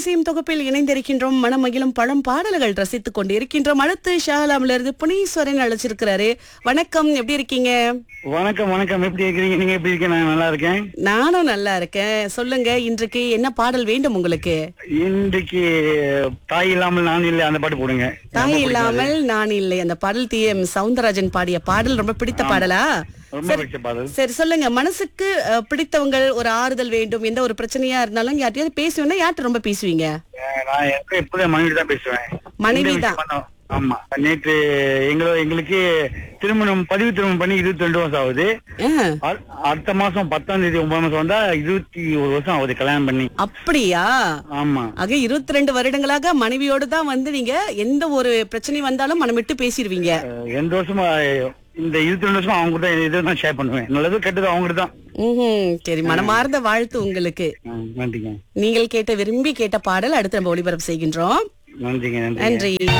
இசையும் தொகுப்பில் இணைந்திருக்கின்றோம் மனமகிழும் பழம் பாடல்கள் ரசித்துக் கொண்டிருக்கின்றோம் அடுத்து ஷாலாம்ல இருந்து புனீஸ்வரன் அழைச்சிருக்கிறாரு வணக்கம் எப்படி இருக்கீங்க வணக்கம் வணக்கம் எப்படி இருக்கிறீங்க நீங்க எப்படி இருக்கீங்க நான் நல்லா இருக்கேன் நானும் நல்லா இருக்கேன் சொல்லுங்க இன்றைக்கு என்ன பாடல் வேண்டும் உங்களுக்கு இன்றைக்கு தாய் இல்லாமல் நான் இல்லை அந்த பாட்டு போடுங்க தாய் இல்லாமல் நான் இல்லை அந்த பாடல் டி எம் சவுந்தரராஜன் பாடிய பாடல் ரொம்ப பிடித்த பாடலா ரொம்ப பிடிச்ச பாடல் சரி சொல்லுங்க மனசுக்கு அஹ், பிடித்தவங்க ஒரு ஆறுதல் வேண்டும் எந்த ஒரு பிரச்சனையா இருந்தாலும் யார்ட்டையாவது பேசுவேன்னா யார்கிட்ட ரொம்ப பேசுவீங்க அஹ் நான் எப்ப எப்போதும் மனைவி தான் பேசுவேன் மனைவி இந்த தான். விஷயம் பண்ண- ஆமா நேற்று எங்களோ எங்களுக்கு திருமணம் பதிவு திருமணம் பண்ணி இருபத்தி ரெண்டு வருஷம் ஆகுது அஹ், அ- அடுத்த மாசம் பத்தாம் தேதி ஒன்பதாம் மாசம் வந்தா இருபத்தி ஒரு வருஷம் ஆகுது கல்யாணம் பண்ணி அப்படியா ஆமா ஆக இருபத்தி ரெண்டு வருடங்களாக மனைவியோடு தான் வந்து நீங்க எந்த ஒரு பிரச்சனை வந்தாலும் மனம் விட்டு பேசிடுவீங்க அஹ் எந்த வருஷமா இந்த இருபத்தி ரெண்டு வருஷமா அவங்க தான் இதை தான் ஷேர் பண்ணுவேன் நல்லது கெட்டது அவங்ககிட்ட தான் ம்ஹும். சரி மனமார்ந்த வாழ்த்து உங்களுக்கு அஹ் நன்றிங்க நீங்கள் கேட்ட விரும்பி கேட்ட பாடல் அடுத்து நம்ம ஒளிபரப்பு செய்கின்றோம் நன்றிங்க நன்றி நன்றி